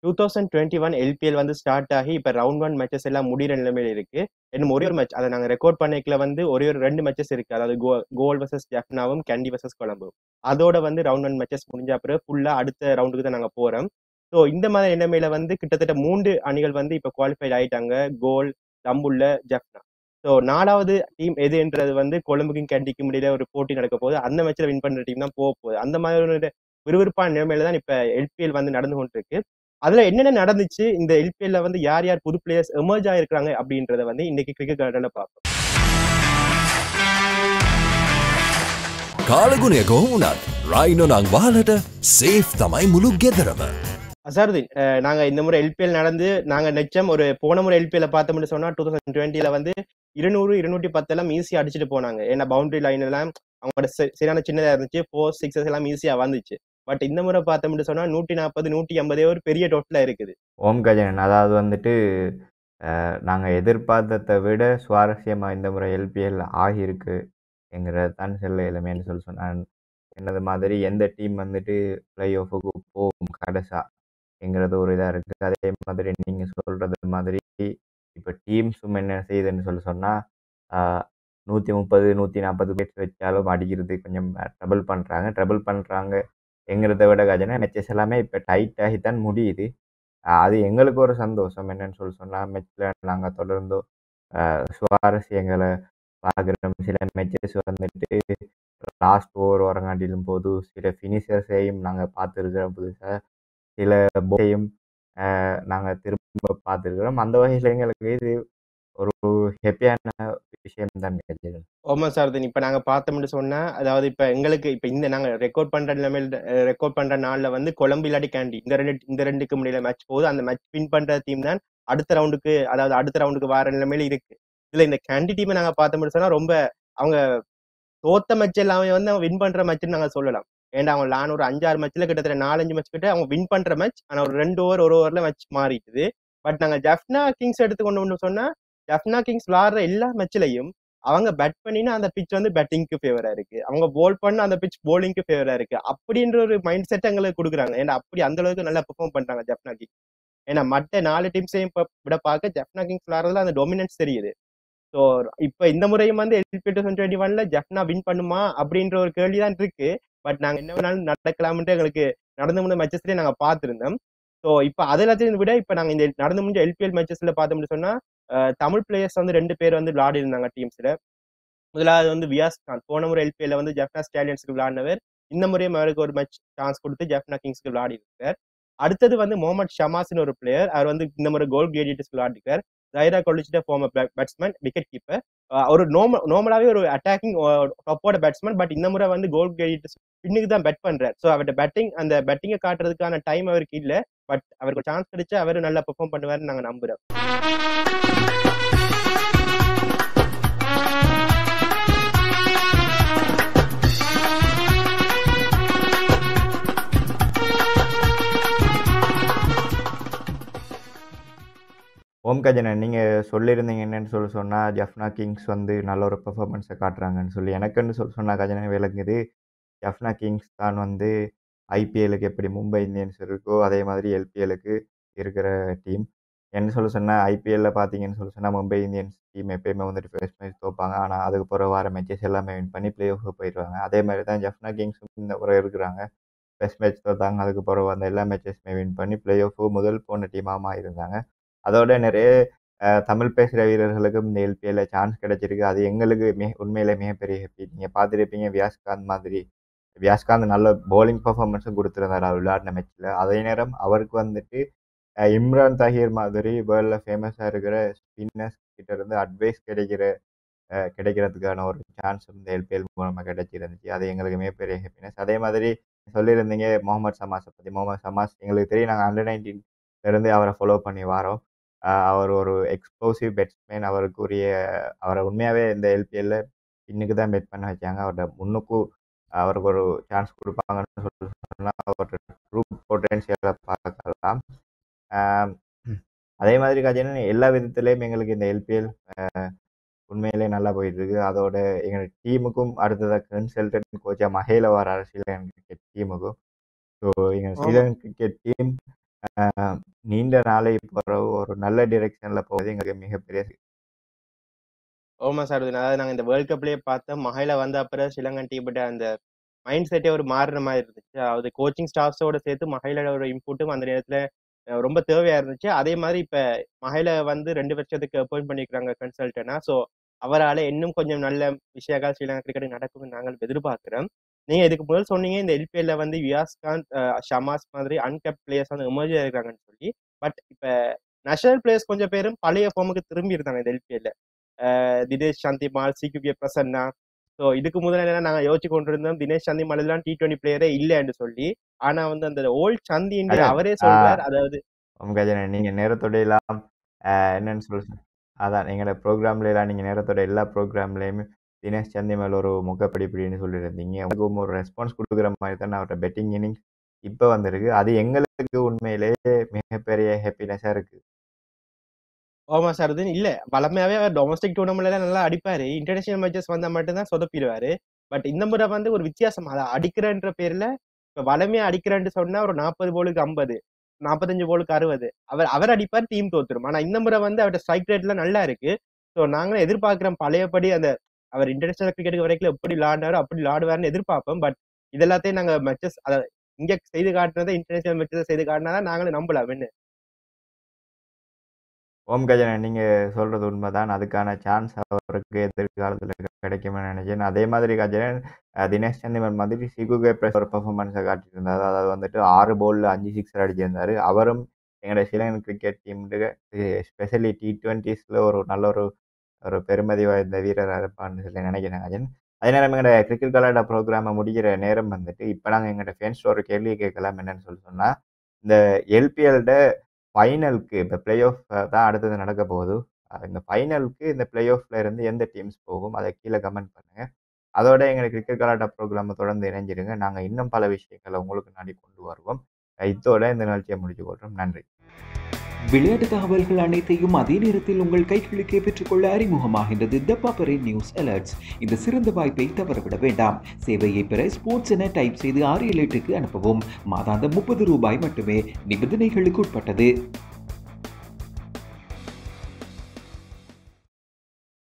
Two thousand twenty one LPL வந்து start ஆகி இப்போ ரவுண்ட் ஒன் மேட்சஸ் எல்லாம் முடிகிற நிலைமையில இருக்கு இன்னும் ஒரே ஒரு மேட்ச் அதை நாங்கள் ரெக்கார்ட் பண்ணிக்கல வந்து ஒரே ஒரு ரெண்டு மேட்சஸ் இருக்கு அதாவது கோ கோல் வர்சஸ் ஜெஃப்னாவும் கேண்டி வர்சஸ் கொலம்பு அதோட வந்து ரவுண்ட் ஒன் மேட்சஸ் முடிஞ்ச அப்புறம் ஃபுல்லா அடுத்த ரவுண்டுக்கு தான் நாங்கள் போறோம் ஸோ இந்த மாதிரி நிலைமையில வந்து கிட்டத்தட்ட மூன்று அணிகள் வந்து இப்போ குவாலிஃபைட் ஆயிட்டாங்க கோல் லம்புள்ள ஜெஃப்னா ஸோ நாலாவது டீம் எதுன்றது வந்து கொழும்புக்கும் கேண்டிக்கும் இடையில ஒரு போட்டி நடக்க போகுது அந்த மேட்ச்ல வின் பண்ற டீம் தான் போக போகுது அந்த மாதிரி ஒரு விறுவிறுப்பான நிலைமையில தான் இப்ப எல்பிஎல் வந்து நடந்து கொண்டிருக்கு அதுல என்னென்ன நடந்துச்சு இந்த எல்பிஎல்ல வந்து யார் யார் புது பிளேயர்ஸ் எமர்ஜ் ஆயிருக்காங்க அப்படின்றத வந்து இன்னைக்கு கிரிக்கெட் கார்டன்ல பார்ப்போம் කාලගුණය කොහොමුණත් රයිනො නං වාලට සේෆ් තමයි මුළු ගෙදරම. அசாருதீன் அஹ் நாங்க இந்த முறை எல்பிஎல் நடந்து நாங்க நெச்சம் ஒரு போன முறை எல்பிஎல் பார்த்தோம்னு சொன்னா டூ தௌசண்ட் டுவெண்ட்டில வந்து இருநூறு இருநூற்றி பத்து எல்லாம் ஈஸியா அடிச்சுட்டு போனாங்க ஏன்னா பவுண்டரி லைன் எல்லாம் அவங்களோட சி- சரியான சின்னதா இருந்துச்சு ஃபோர் சிக்ஸஸ் எல்லாம் ஈஸியா வந்துச்சு பட் இந்த முறை பார்த்தோம்னு சொன்னா நூற்றி நாற்பது நூற்றி ஐம்பதே ஒரு பெரிய டோட்டலா இருக்குது ஓம் கஜனன் அதாவது வந்துட்டு நாங்கள் எதிர்பார்த்ததை விட சுவாரஸ்யமாக இந்த முறை எல்பிஎல் ஆகியிருக்கு என்கிறது தான் செல்ல இளமைன்னு சொல்லி சொன்னான் என்னது மாதிரி எந்த டீம் வந்துட்டு பிளே ஆஃபுக்கு போகும் கடைசா என்கிறது ஒரு இதாக இருக்குது அதே மாதிரி நீங்கள் சொல்கிறது மாதிரி இப்போ டீம்ஸும் என்ன செய்யுதுன்னு சொல்லி சொன்னால் நூற்றி முப்பது நூற்றி நாற்பது பேட்ஸ் வச்சாலும் அடிக்கிறது கொஞ்சம் ட்ரபிள் பண்ணுறாங்க ட்ரபிள் பண்ணுறாங்க எங்கிறத விட கஜனா மேட்சஸ் எல்லாமே இப்போ டைட் ஆகி தான் முடியுது ஆஹ் அது எங்களுக்கு ஒரு சந்தோஷம் என்னன்னு சொல்லி சொன்னால் மேட்ச்சில் நாங்கள் தொடர்ந்து ஆஹ் சுவாரஸ்யங்களை பார்க்குறோம் சில மேட்சஸ் வந்துட்டு லாஸ்ட் ஓவர் வரங்காட்டிலும் போது சில ஃபினிஷர்ஸையும் நாங்கள் பார்த்துருக்கிறோம் புதுசாக சில போலையும் நாங்கள் திரும்ப பார்த்துருக்குறோம் அந்த வகையில் எங்களுக்கு இது ஒரு ஹெப்பியான விஷயம் தான் கிடைச்சது ஓமா சார்தன் இப்ப நாங்க பார்த்தோம்னு சொன்னா அதாவது இப்ப எங்களுக்கு இப்ப இந்த நாங்க ரெக்கார்ட் பண்ற நிலைமையில ரெக்கார்ட் பண்ற நாள்ல வந்து கொலம்பு இல்லாட்டி கேண்டி இந்த ரெண்டு இந்த ரெண்டுக்கு முடியல மேட்ச் போகுது அந்த மேட்ச் வின் பண்ற டீம் தான் அடுத்த ரவுண்டுக்கு அதாவது அடுத்த ரவுண்டுக்கு வர நிலைமையில இருக்கு இதுல இந்த கேண்டி டீமை நாங்க பார்த்தோம்னு சொன்னா ரொம்ப அவங்க தோத்த மேட்ச் எல்லாமே வந்து அவங்க வின் பண்ற மேட்ச்னு நாங்க சொல்லலாம் ஏன்டா அவங்க லான் ஒரு அஞ்சாறு மேட்ச்ல கிட்டத்தட்ட நாலஞ்சு மேட்ச் கிட்ட அவங்க வின் பண்ற மேட்ச் ஆனா ஒரு ரெண்டு ஓவர் ஒரு ஓவர்ல மேட்ச் மாறிட்டுது பட் நாங்க ஜப்னா கிங்ஸ் எடுத்துக்கொண்டு சொன்னா ஜப்னா கிங்ஸ் விளாடுற எல்லா மேட்ச்லயும் அவங்க பேட் பண்ணினா அந்த பிச் வந்து பேட்டிங்க்கு ஃபேவரா இருக்கு அவங்க போல் பண்ண அந்த பிச் போலிங்க்கு ஃபேவரா இருக்கு அப்படின்ற ஒரு மைண்ட் செட் எங்களுக்கு கொடுக்குறாங்க ஏன்னா அப்படி அந்த அளவுக்கு நல்லா பெர்ஃபார்ம் பண்றாங்க ஜப்னா கிங்ஸ் ஏன்னா மற்ற நாலு டீம்ஸையும் விட பார்க்க ஜப்னா கிங்ஸ் விளாடுறதுல அந்த டொமினன்ஸ் தெரியுது ஸோ இப்போ இந்த முறையும் வந்து எல்பி டூ தௌசண்ட் டுவெண்ட்டி ஒன்ல ஜப்னா வின் பண்ணுமா அப்படின்ற ஒரு கேள்வி தான் இருக்கு பட் நாங்க என்ன வேணாலும் நடக்கலாம்ன்ட்டு எங்களுக்கு நடந்து முடிந்த மேட்சஸ்லயே நாங்க பார்த்துருந்தோம் ஸோ இப்போ அது எல்லாத்தையும் விட இப்போ நாங்க இந்த நடந்து முடிஞ்ச எல்பிஎல் மேட்சஸ்ல பார்த்தோம்னு சொன்னா அஹ், தமிழ் பிளேயர்ஸ் வந்து ரெண்டு பேர் வந்து விளையாடி இருந்தாங்க டீம்ஸ்ல முதலாவது வந்து வியாஸ் கான் போன முறை எல்பிஎல்ல வந்து ஜப்னா ஸ்டாலியன்ஸ்க்கு விளையாடினவர் இந்த முறையும் அவருக்கு ஒரு மேட்ச் சான்ஸ் கொடுத்து ஜப்னா கிங்ஸ்க்கு விளையாடி இருக்கார் அடுத்தது வந்து முகமது ஷமாஸ்னு ஒரு பிளேயர் அவர் வந்து இந்த முறை கோல் கிளேடியர்ஸ்க்கு விளையாடிருக்கார் ஜைரா கொலிச்சிட்ட ஃபார்மர் பேட்ஸ்மேன் விக்கெட் கீப்பர் ஒரு நோம நார்மலாவே ஒரு அட்டாக்கிங் டப்போட பேட்ஸ்மேன் பட் இந்த முறை வந்து கோல் கிளேடியர்ஸ் பின்னுக்கு தான் பெட் பண்றாரு ஸோ அவர்கிட்ட பேட்டிங் அந்த பேட்டிங்கை காட்டுறதுக்கான டைம் அவருக்கு இல்ல பட் அவருக்கு சான்ஸ் கிடைச்சு அவர் நல்லா பெர்ஃபார்ம் பண்ணுவாருன்னு நாங்க நம்புறோம் ஓம் கஜனன் நீங்கள் சொல்லியிருந்தீங்க என்னன்னு சொல்லி சொன்னால் ஜஃப்னா கிங்ஸ் வந்து நல்ல ஒரு பெர்ஃபார்மன்ஸை காட்டுறாங்கன்னு சொல்லி எனக்குன்னு சொல்லி சொன்னால் கஜனன் விளங்குது ஜஃப்னா கிங்ஸ் தான் வந்து ஐபிஎலுக்கு எப்படி மும்பை இந்தியன்ஸ் இருக்கோ அதே மாதிரி எல்பிஎலுக்கு இருக்கிற டீம் என்ன சொல்ல சொன்னால் ஐபிஎல்லில் பார்த்தீங்கன்னு சொல்லி சொன்னால் மும்பை இந்தியன்ஸ் டீம் எப்பயுமே வந்துட்டு ஃபர்ஸ்ட் மேட்ச் தோப்பாங்க ஆனால் அதுக்கு பிறகு வர மேட்சஸ் எல்லாமே வின் பண்ணி பிளே ஆஃப் போயிடுவாங்க அதே மாதிரி தான் ஜஃப்னா கிங்ஸும் இந்த முறை இருக்கிறாங்க ஃபர்ஸ்ட் மேட்ச் தோத்தாங்க அதுக்கு பிறகு வந்த எல்லா மேட்சஸுமே வின் பண்ணி பிளே ஆஃப் முதல் போன டீமாக இருந்தாங்க அதோட நிறைய அஹ், தமிழ் பேசுகிற வீரர்களுக்கும் இந்த எல்பிஎல்ல சான்ஸ் கிடைச்சிருக்கு அது எங்களுக்கு மிக உண்மையிலே மிகப்பெரிய ஹாப்பி நீங்கள் பார்த்துருப்பீங்க வியாஸ்காந்த் மாதிரி வியாஸ்காந்த் நல்ல பவுலிங் பர்ஃபார்மன்ஸும் கொடுத்துருந்தார் அவர் விளையாடின மேட்ச்சில் அதே நேரம் அவருக்கு வந்துட்டு அஹ், இம்ரான் தாஹிர் மாதிரி வேர்ல்டில் ஃபேமஸாக இருக்கிற ஸ்பின்னர்ஸ் கிட்ட இருந்து அட்வைஸ் கிடைக்கிற அஹ், கிடைக்கிறதுக்கான ஒரு சான்ஸ் இந்த எல்பிஎல் மூலமாக கிடைச்சிருந்துச்சு அது எங்களுக்கு மிகப்பெரிய ஹாப்பினஸ் அதே மாதிரி சொல்லியிருந்தீங்க முகமது சமாஸை பற்றி முகமது சமாஸ் எங்களுக்கு தெரியும் நாங்கள் அண்டர் நைன்டீன் இருந்து அவரை ஃபாலோ பண்ணி வரோம் ஆஹ் அவர் ஒரு எக்ஸ்ப்ளோசிவ் பேட்ஸ்மேன் அவருக்குரிய அவரை உண்மையாகவே இந்த எல்பிஎல்ல இன்னைக்கு தான் பெட் பண்ண வச்சாங்க அவரோட முன்னுக்கும் அவருக்கு ஒரு சான்ஸ் கொடுப்பாங்கன்னு சொல்லி சொன்னால் அவரோட ட்ரூ பொட்டன்ஷியலை பார்க்கலாம் ஆஹ் அதே மாதிரி காட்சினா எல்லா விதத்துலேயும் எங்களுக்கு இந்த எல்பிஎல் உண்மையிலே நல்லா போயிட்டு இருக்கு அதோட எங்கள் டீமுக்கும் அடுத்ததாக கன்சல்டன்ட் கோச்சா மஹேல வர ஸ்ரீலங்கன் கிரிக்கெட் டீமுக்கும் ஸோ எங்கள் ஸ்ரீலங்கன் கிரிக்கெட் டீம் அஹ், நீண்ட நாளை போகிற ஒரு நல்ல டிரெக்ஷனில் போவது எங்களுக்கு மிகப்பெரிய ஓமா சார் அதாவது நாங்க இந்த வேர்ல்ட் கப்லயே பார்த்தோம் மகையில வந்த அப்புறம் ஸ்ரீலங்கன் டீம் அந்த மைண்ட் செட்டே ஒரு மாறுற மாதிரி இருந்துச்சு அதாவது கோச்சிங் ஸ்டாஃப்ஸோட சேர்த்து மகையில ஒரு இன்புட்டும் அந்த நேரத்துல அஹ், ரொம்ப தேவையா இருந்துச்சு அதே மாதிரி இப்ப மகையில வந்து ரெண்டு வருஷத்துக்கு அப்பாயிண்ட் பண்ணிருக்காங்க கன்சல்டனா சோ அவரால இன்னும் கொஞ்சம் நல்ல விஷயங்கள் ஸ்ரீலங்கா கிரிக்கெட் நடக்கும்னு நாங்கள் எதிர்பார்க்கிறோம் நீங்க இதுக்கு முதல் சொன்னீங்க இந்த எல்பிஎல்ல வந்து வியாஸ் கான் ஷமாஸ் மாதிரி அன்கப் பிளேயர்ஸ் வந்து எமர்ஜி இருக்காங்கன்னு சொல்லி பட் இப்ப நேஷனல் பிளேயர்ஸ் கொஞ்சம் பேரும் பழைய ஃபார்முக்கு திரும்பி இருந்தாங்க இந்த எல்பிஎல்ல தினேஷ் சந்திமால் சிகுபிய பிரசன்னா ஸோ இதுக்கு முதல்ல என்ன நாங்க யோசிச்சு கொண்டிருந்தோம் தினேஷ் சந்திமால் எல்லாம் டி டுவெண்ட்டி பிளேயரே இல்லைன்னு சொல்லி ஆனா வந்து அந்த ஓல்ட் சந்தி அதான். அவரே சொல்றார் அதாவது உங்க கஜனை நீங்கள் நேரத்தோட எல்லாம் அஹ், என்னன்னு சொல்ல அதான் எங்களோட ப்ரோக்ராம்ல எல்லாம் நீங்கள் நேரத்தோட எல்லா ப்ரோக்ராம்லேயுமே தினேஷ் சந்தி மேல ஒரு முகப்படிப்படின்னு சொல்லியிருந்தீங்க உங்களுக்கும் ஒரு ரெஸ்பான்ஸ் கொடுக்குற மாதிரி தான் அவரோட பெட்டிங் இன்னிங்ஸ் இப்போ வந்திருக்கு அது எங்களுக்கு உண்மையிலேயே மிகப்பெரிய ஹாப்பினஸாக இருக்கு ஓமா சார் இல்ல வளமையாவே அவர் டொமஸ்டிக் டூர்னமெண்ட்ல எல்லாம் நல்லா அடிப்பாரு இன்டர்நேஷனல் மேட்சஸ் வந்தா மட்டும்தான் சொதப்பிடுவாரு பட் இந்த முறை வந்து ஒரு வித்தியாசம் அதை அடிக்கிறன்ற பேர்ல இப்ப வளமையா அடிக்கிறேன்னு சொன்னா ஒரு நாற்பது போலுக்கு ஐம்பது நாற்பத்தஞ்சு போலுக்கு அறுபது அவர் அவர் அடிப்பார் டீம் தோத்துரும் ஆனா இந்த முறை வந்து அவரோட ஸ்ட்ரைக் ரேட்ல நல்லா இருக்கு ஸோ நாங்களும் எதிர்பார்க்கிறோம் பழையபடி அந்த அவர் இன்டர்நேஷனல் கிரிக்கெட் வரைக்கும் எப்படி விளையாடினாரோ அப்படி விளையாடுவாருன்னு எதிர்பார்ப்போம் பட் இதெல்லாத்தையும் நாங்க மேட்சஸ் இங்க செய்து காட்டினதை இன்டர்நேஷனல் மேட்சஸ் செய்து காட்டினாதான் நாங்களும் நம்பலாம் என்ன ஓம் கஜனன் நீங்கள் சொல்கிறது உண்மைதான் அதுக்கான சான்ஸ் அவருக்கு எதிர்காலத்தில் கிடைக்கும்னு நினைக்கிறேன் அதே மாதிரி கஜனன் அஹ், தினேஷ் சந்திமன் மாதிரி சிகுகே பிரஸ் ஒரு பர்ஃபார்மன்ஸை காட்டியிருந்தார் அதாவது வந்துட்டு ஆறு பவுலில் அஞ்சு சிக்ஸர் அடிச்சிருந்தார் அவரும் எங்களோட ஸ்ரீலங்கன் கிரிக்கெட் டீமுக்கு ஸ்பெஷலி டி டுவெண்ட்டீஸில் ஒரு நல்ல ஒரு ஒரு பெருமதி வாய்ந்த வீரராக இருப்பான்னு சொல்லி நினைக்கிறேன் கஜன் அதே நேரம் எங்களோட கிரிக்கெட் கலாட்டா ப்ரோக்ராமை முடிக்கிற நேரம் வந்துட்டு இப்போ நாங்கள் எங்களோட ஃபேன்ஸ் ஒரு கேள்வி கேட்கலாம் என்னன்னு சொல்லி சொன்னால் இந்த எல்பிஎல்ட ஃபைனலுக்கு இப்போ பிளே ஆஃப் தான் அடுத்தது நடக்க போகுது அஹ் இந்த ஃபைனலுக்கு இந்த பிளே ஆஃப்ல இருந்து எந்த டீம்ஸ் போகும் அதை கீழே கமெண்ட் பண்ணுங்க அதோட எங்களுக்கு கிரிக்கெட் கலாட்டா ப்ரோக்ராமை தொடர்ந்து இணைஞ்சிருங்க நாங்கள் இன்னும் பல விஷயங்களை உங்களுக்கு நாடி கொண்டு வருவோம் இதோட இந்த நிகழ்ச்சியை முடிச்சு கொள்கிறோம் நன்றி விளையாட்டு தகவல்கள் அனைத்தையும் அதே நேரத்தில் உங்கள் கைகளுக்கே பெற்றுக்கொள்ள அறிமுகமாகின்றது த பாப்பரே நியூஸ் அலர்ட்ஸ் இந்த சிறந்த வாய்ப்பை தவறவிட வேண்டாம் சேவையை பெற ஸ்போர்ட்ஸ் என டைப் செய்து ஆறு ஏழு எட்டுக்கு அனுப்பவும் மாதாந்தம் முப்பது ரூபாய் மட்டுமே நிபந்தனைகளுக்கு உட்பட்டது